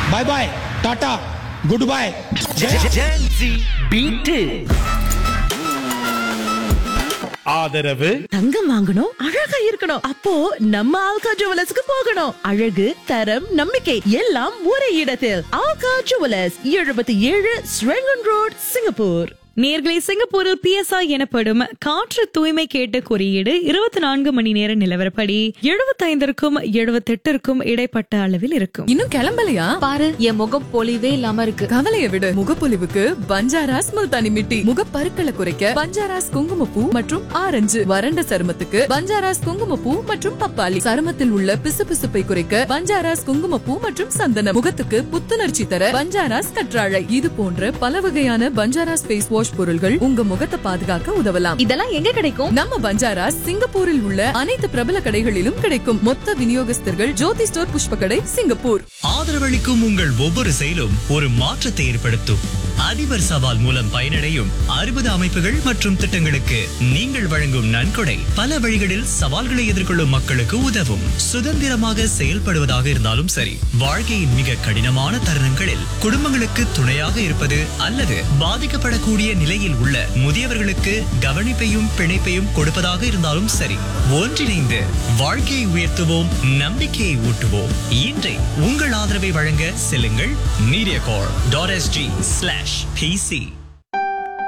bye bye tata good bye Gen Z beat ஆதரவு தங்கம் வாங்கணும் அழகா இருக்கணும் அப்போ நம்ம ஆல்கா ஜுவலர்ஸ்க்கு போகணும் அழகு தரம் நம்பிக்கை எல்லாம் ஒரே இடத்தில் ஆல்கா ஜுவலர்ஸ் எழுபத்தி ஏழு ஸ்ரெங்கன் ரோட் சிங்கப்பூர் நேர்களை சிங்கப்பூரில் பிஎஸ்ஐ எனப்படும் காற்று தூய்மை கேட்டு குறியீடு இருபத்தி நான்கு மணி நேர நிலவரப்படி எழுபத்தைந்திற்கும் எழுபத்தெட்டிற்கும் இடைப்பட்ட அளவில் இருக்கும் இன்னும் கிளம்பலையா பாரு என் முகம் பொலிவே இல்லாம இருக்கு கவலைய விடு முகப்பொலிவுக்கு பஞ்சாராஸ் முல்தானி மிட்டி முகப்பருக்களை குறைக்க பஞ்சாராஸ் குங்குமப்பூ மற்றும் ஆரஞ்சு வறண்ட சருமத்துக்கு பஞ்சாராஸ் குங்குமப்பூ மற்றும் பப்பாளி சருமத்தில் உள்ள பிசுபிசுப்பை குறைக்க பஞ்சாராஸ் குங்குமப்பூ மற்றும் சந்தனம் முகத்துக்கு புத்துணர்ச்சி தர பஞ்சாராஸ் கற்றாழை இது போன்ற பல வகையான பஞ்சாராஸ் ஃபேஸ் வாஷ் பொருள்கள் உங்க முகத்தை பாதுகாக்க உதவலாம் இதெல்லாம் எங்க கிடைக்கும் நம்ம பஞ்சாராஸ் சிங்கப்பூரில் உள்ள அனைத்து பிரபல கடைகளிலும் கிடைக்கும் மொத்த விநியோகஸ்தர்கள் ஜோதி ஸ்டோர் புஷ்ப கடை சிங்கப்பூர் ஆதரவளிக்கும் உங்கள் ஒவ்வொரு செயலும் ஒரு மாற்றத்தை ஏற்படுத்தும் அதிபர் சவால் மூலம் பயனடையும் அறுபது அமைப்புகள் மற்றும் திட்டங்களுக்கு நீங்கள் வழங்கும் நன்கொடை பல வழிகளில் சவால்களை எதிர்கொள்ளும் மக்களுக்கு உதவும் சுதந்திரமாக செயல்படுவதாக இருந்தாலும் சரி வாழ்க்கையின் மிக கடினமான தருணங்களில் குடும்பங்களுக்கு துணையாக இருப்பது அல்லது பாதிக்கப்படக்கூடிய நிலையில் உள்ள முதியவர்களுக்கு கவனிப்பையும் பிணைப்பையும் கொடுப்பதாக இருந்தாலும் சரி ஒன்றிணைந்து வாழ்க்கையை உயர்த்துவோம் நம்பிக்கையை ஊட்டுவோம் இன்றை உங்கள் ஆதரவை வழங்க செல்லுங்கள் media corp dot SG slash PC